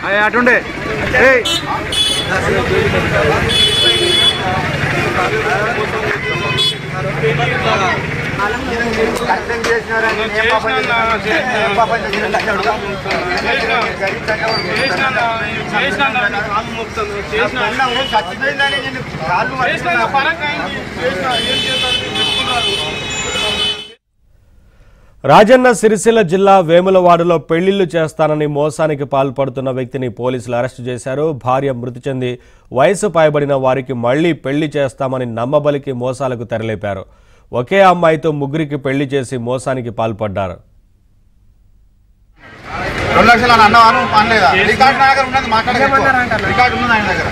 అయ్యి అటుండే ఏయ్ అర్థం చేసినారని ఏం పాపం చేసినా? ఏం పాపం చేసినా? అన్నావు, చచ్చిపోయిందని నేను కాళ్ళు పట్టుకున్నా. రాజన్న సిరిసిల్ల జిల్లా వేములవాడలో పెళ్లిళ్లు చేస్తానని మోసానికి పాల్పడుతున్న వ్యక్తిని పోలీసులు అరెస్టు చేశారు భార్య మృతి చెంది వయసు పైబడిన వారికి మళ్లీ పెళ్లి చేస్తామని నమ్మబలికి మోసాలకు తెరలేపారు ఒకే అమ్మాయితో ముగ్గురికి పెళ్లి చేసి మోసానికి పాల్పడ్డారు రెండు లక్షలు అని అన్నవాను అనలేదా రికార్డు నా దగ్గర ఉన్నది మాట్లాడగలుగుతా రికార్డు ఉన్నది ఆయన దగ్గర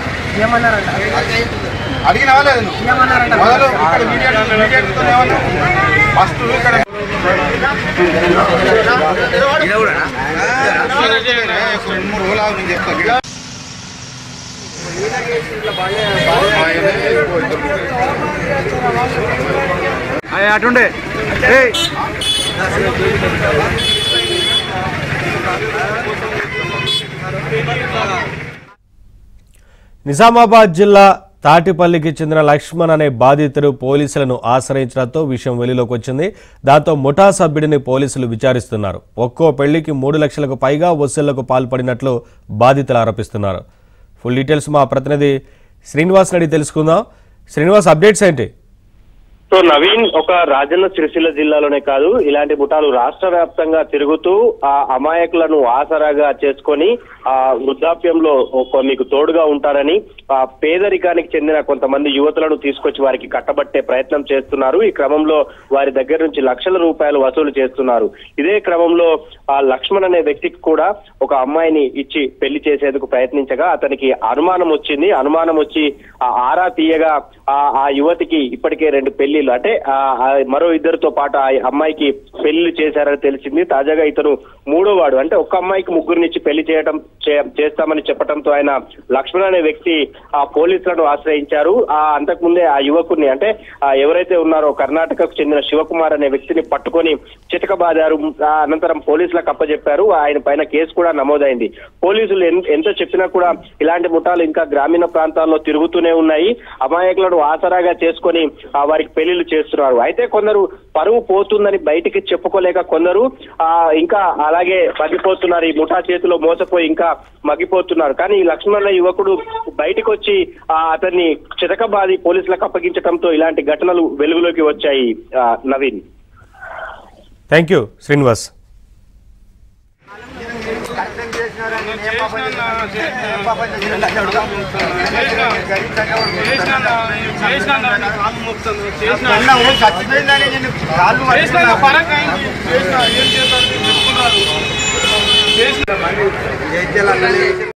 అడిగిన లేదు నువ్వు మొదలు ఇక్కడ మీడియా మీడియాతో ఏమన్నా ఫస్ట్ ఇక్కడ రెండు మూడు రోజులు ఆగు, నేను చెప్తా అయ్యి అటుండే ఏయ్ నిజామాబాద్ జిల్లా తాటిపల్లికి చెందిన లక్ష్మణ్ అనే బాధితుడు పోలీసులను ఆశ్రయించడంతో విషయం వెలుగులోకి వచ్చింది దాంతో ముఠా సభ్యుడిని పోలీసులు విచారిస్తున్నారు ఒక్కో పెళ్లికి మూడు లక్షలకు పైగా వసూళ్లకు పాల్పడినట్లు బాధితులు ఆరోపిస్తున్నారు ఫుల్ డీటెయిల్స్ మా ప్రతినిధి శ్రీనివాస్ నడి తెలుసుకుందాం శ్రీనివాస్ అప్డేట్స్ ఏంటి సో నవీన్ ఒక రాజన్న సిరిసిల్ల జిల్లాలోనే కాదు ఇలాంటి ముఠాలు రాష్ట్ర వ్యాప్తంగా తిరుగుతూ ఆ అమాయకులను ఆసరాగా చేసుకొని ఆ వృద్ధాప్యంలో ఒక మీకు తోడుగా ఉంటారని ఆ పేదరికానికి చెందిన కొంతమంది యువతులను తీసుకొచ్చి వారికి కట్టబట్టే ప్రయత్నం చేస్తున్నారు ఈ క్రమంలో వారి దగ్గర నుంచి లక్షల రూపాయలు వసూలు చేస్తున్నారు ఇదే క్రమంలో ఆ లక్ష్మణ్ అనే వ్యక్తికి కూడా ఒక అమ్మాయిని ఇచ్చి పెళ్లి చేసేందుకు ప్రయత్నించగా అతనికి అనుమానం వచ్చింది అనుమానం వచ్చి ఆ ఆరా తీయగా ఆ ఆ యువతికి ఇప్పటికే రెండు పెళ్లిళ్ళు అంటే ఆ ఆ మరో ఇద్దరితో పాటు ఆ అమ్మాయికి పెళ్లి చేశారని తెలిసింది తాజాగా ఇతను మూడో వాడు అంటే ఒక్క అమ్మాయికి ముగ్గురినిచ్చి పెళ్లి చేయడం చే- చేస్తామని చెప్పడంతో ఆయన లక్ష్మణ్ అనే వ్యక్తి ఆ పోలీసులను ఆశ్రయించారు ఆ అంతకుముందే ఆ యువకుడిని అంటే ఆ ఎవరైతే ఉన్నారో కర్ణాటకకు చెందిన శివకుమార్ అనే వ్యక్తిని పట్టుకొని చితకబాదారు ఆ అనంతరం పోలీసులకు అప్పచెప్పారు ఆయన పైన కేసు కూడా నమోదైంది పోలీసులు ఎన్- ఎంత చెప్పినా కూడా ఇలాంటి ముఠాలు ఇంకా గ్రామీణ ప్రాంతాల్లో తిరుగుతూనే ఉన్నాయి అమాయకులను ఆసరాగా చేసుకొని ఆ వారికి పెళ్లిళ్లు చేస్తున్నారు అయితే కొందరు పరువు పోతుందని బయటికి చెప్పుకోలేక కొందరు ఆ ఇంకా అలాగే మగ్గిపోతున్నారు ఈ ముఠా చేతిలో మోసపోయి ఇంకా మగ్గిపోతున్నారు కానీ ఈ లక్ష్మణ యువకుడు బయటకు వచ్చి ఆ అతన్ని చితకబాది పోలీసులకు అప్పగించడంతో ఇలాంటి ఘటనలు వెలుగులోకి వచ్చాయి ఆ, నవీన్ థ్యాంక్ యూ శ్రీనివాస్ అర్థం చేసినారని ఏం పాపం చేసినా? ఏం పాపం చేసినా? అన్నావు, చచ్చిపోయిందని నేను కాళ్ళు పట్టుకున్నా. ఏం చేయాలి అట్లనే చేసి